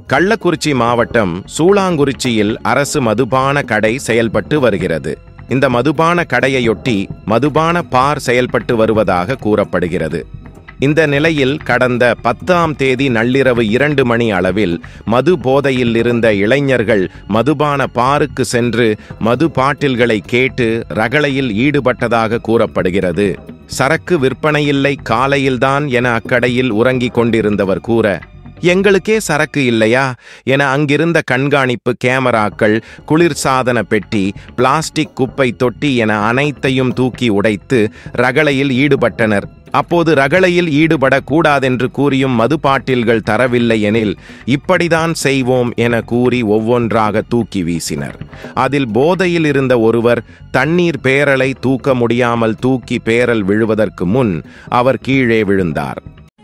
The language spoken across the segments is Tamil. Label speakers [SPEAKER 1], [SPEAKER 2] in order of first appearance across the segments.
[SPEAKER 1] கள்ளக்குறிச்சி மாவட்டம் சூளாங்குறிச்சியில் அரசு மதுபான கடை செயல்பட்டு வருகிறது இந்த மதுபான கடையையொட்டி மதுபான பார் செயல்பட்டு வருவதாக கூறப்படுகிறது இந்த நிலையில் கடந்த பத்தாம் தேதி நள்ளிரவு இரண்டு மணி அளவில் மது போதையில் இருந்த இளைஞர்கள் மதுபான பாருக்கு சென்று மது பாட்டில்களை கேட்டு ரகளையில் ஈடுபட்டதாக கூறப்படுகிறது சரக்கு விற்பனையில்லை காலையில்தான் என அக்கடையில் உறங்கிக் கொண்டிருந்தவர் கூற எங்களுக்கே சரக்கு இல்லையா என அங்கிருந்த கண்காணிப்பு கேமராக்கள் குளிர்சாதன பெட்டி பிளாஸ்டிக் குப்பை தொட்டி என அனைத்தையும் தூக்கி உடைத்து ரகளையில் ஈடுபட்டனர் அப்போது ரகளையில் ஈடுபடக்கூடாதென்று கூறியும் மதுபாட்டில்கள் தரவில்லை எனில் இப்படிதான் செய்வோம் என கூறி ஒவ்வொன்றாக தூக்கி வீசினர் அதில் போதையில் இருந்த ஒருவர் தண்ணீர் பேரலை தூக்க முடியாமல் தூக்கி பேரல் விழுவதற்கு முன் அவர் கீழே விழுந்தார்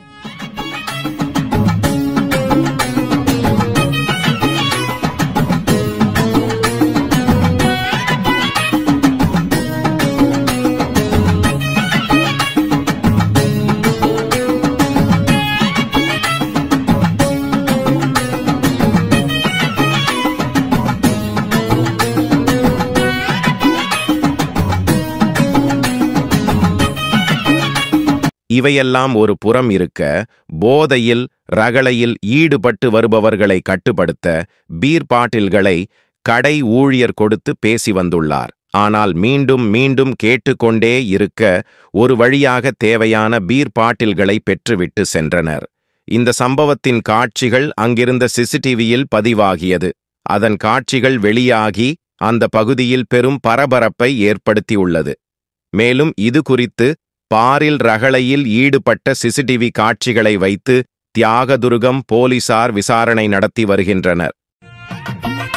[SPEAKER 1] இவையெல்லாம் ஒரு புறம் இருக்க போதையில் ரகளையில் ஈடுபட்டு வருபவர்களை கட்டுப்படுத்த பீர் பாட்டில்களை கடை ஊழியர் கொடுத்து பேசி வந்துள்ளார் ஆனால் மீண்டும் மீண்டும் கேட்டுக்கொண்டே இருக்க ஒரு வழியாக தேவையான பீர் பாட்டில்களை பெற்றுவிட்டு சென்றனர் இந்த சம்பவத்தின் காட்சிகள் அங்கிருந்த சிசிடிவியில் பதிவாகியது அதன் காட்சிகள் வெளியாகி அந்த பகுதியில் பெரும் பரபரப்பை ஏற்படுத்தியுள்ளது மேலும் இது குறித்து பாரில் ரகளையில் ஈடுபட்ட சிசிடிவி காட்சிகளை வைத்து தியாகதுருகம் போலீசார் விசாரணை நடத்தி வருகின்றனர்